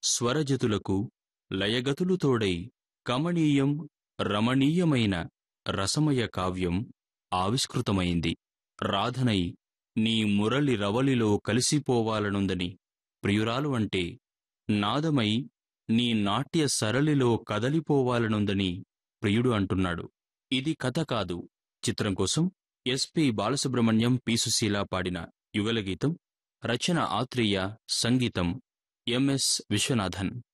స్వరజతులకు లయగతులు తోడై కమనీయం రమణీయమైన రసమయ కావ్యం ఆవిష్కృతమైంది రాధనై నీ మురళి రవలిలో కలిసిపోవాలనుందని ప్రియురాలు అంటే నాదమై నీ నాట్య సరళిలో కదలిపోవాలనుందని ప్రియుడు అంటున్నాడు ఇది కథ కాదు చిత్రం కోసం ఎస్పి బాలసుబ్రహ్మణ్యం పి సుశీల పాడిన యుగలగీతం రచన ఆత్రేయ సంగీతం ఎంఎస్ విశ్వనాథన్